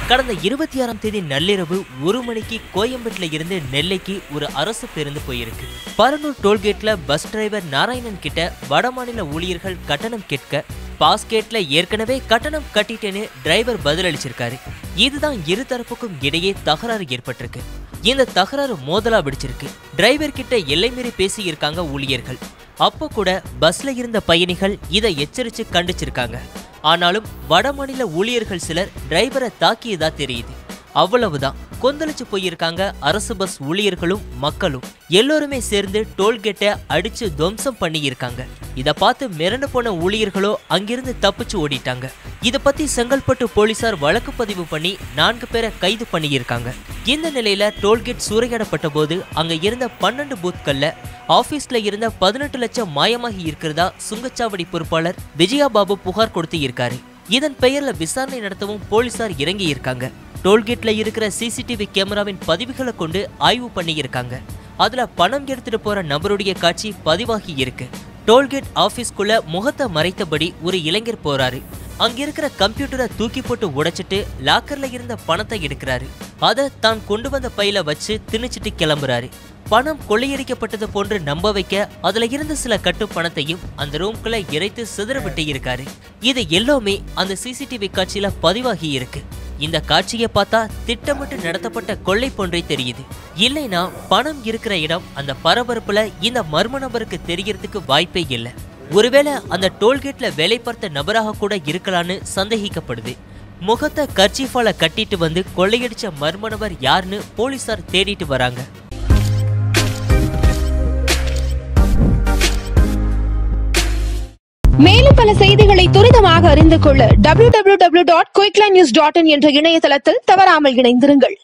கடந்த இருபத்தி ஆறாம் தேதி நள்ளிரவு ஒரு மணிக்கு கோயம்பேட்டில் இருந்து நெல்லைக்கு ஒரு அரசு பேருந்து போயிருக்கு பரனூர் டோல்கேட்ல பஸ் டிரைவர் நாராயணன் கிட்ட வடமாநில ஊழியர்கள் கட்டணம் கேட்க பாஸ்கேட்ல ஏற்கனவே கட்டணம் கட்டிட்டேன்னு டிரைவர் பதிலளிச்சிருக்காரு இதுதான் இரு தரப்புக்கும் இடையே தகராறு ஏற்பட்டிருக்கு இந்த தகராறு மோதலா வெடிச்சிருக்கு டிரைவர் கிட்ட எல்லை மீறி பேசி இருக்காங்க ஊழியர்கள் அப்போ கூட பஸ்ல இருந்த பயணிகள் இதை எச்சரிச்சு கண்டிச்சிருக்காங்க ஆனாலும் வடமாநில ஊழியர்கள் சிலர் டிரைவரை தாக்கியதா தெரியுது அவ்வளவுதான் கொந்தளிச்சு போயிருக்காங்க அரசு பஸ் ஊழியர்களும் மக்களும் எல்லோருமே சேர்ந்து டோல்கேட்டை அடிச்சு துவம்சம் பண்ணியிருக்காங்க இத பார்த்து மிரண்டு போன ஊழியர்களோ அங்கிருந்து தப்பிச்சு ஓடிட்டாங்க இத பத்தி செங்கல்பட்டு போலீசார் வழக்கு பதிவு பண்ணி நான்கு பேரை கைது பண்ணியிருக்காங்க இந்த நிலையில டோல்கேட் சூறையாடப்பட்ட போது அங்க இருந்த பன்னெண்டு பூத்கள்ல ஆபீஸ்ல இருந்த பதினெட்டு லட்சம் மாயமாகி இருக்கிறதா சுங்கச்சாவடி பொறுப்பாளர் விஜயா பாபு புகார் கொடுத்து இருக்காரு இதன் பெயர்ல விசாரணை நடத்தவும் போலீசார் இறங்கி இருக்காங்க டோல்கேட்ல இருக்கிற சிசிடிவி கேமராவின் பதிவுகளை கொண்டு ஆய்வு பண்ணியிருக்காங்க அதுல பணம் எடுத்துட்டு போற நபருடைய காட்சி பதிவாகி இருக்கு டோல்கேட் ஆபீஸ்க்குள்ள முகத்தை மறைத்தபடி ஒரு இளைஞர் போறாரு அங்க இருக்கிற கம்ப்யூட்டரை தூக்கி போட்டு உடைச்சிட்டு லாக்கர்ல இருந்த பணத்தை எடுக்கிறாரு அதை தான் கொண்டு வந்த பையில வச்சு திணிச்சிட்டு கிளம்புறாரு பணம் கொள்ளையடிக்கப்பட்டது போன்று நம்ப வைக்க அதுல இருந்த சில கட்டு பணத்தையும் அந்த ரூம்குள்ள இறைத்து சிதற விட்டு இருக்காரு இது எல்லாமே அந்த சிசிடிவி காட்சியில பதிவாகி இருக்கு இந்த காட்சியை பார்த்தா திட்டமிட்டு நடத்தப்பட்ட கொள்ளை போன்றே தெரியுது இல்லைனா பணம் இருக்கிற இடம் அந்த பரபரப்புல இந்த மர்ம நபருக்கு தெரியறதுக்கு வாய்ப்பே இல்லை ஒருவேளை அந்த டோல்கேட்ல வேலை பார்த்த நபராக கூட இருக்கலான்னு சந்தேகிக்கப்படுது முகத்தை கர்ச்சீஃபால கட்டிட்டு வந்து கொள்ளையடிச்ச மர்ம நபர் யாருன்னு போலீசார் தேடிட்டு வராங்க மேலும் பல செய்திகளை துரிதமாக அறிந்து கொள்ள www.quicklines.in என்ற இணையதளத்தில் தவறாமல் இணைந்திருங்கள்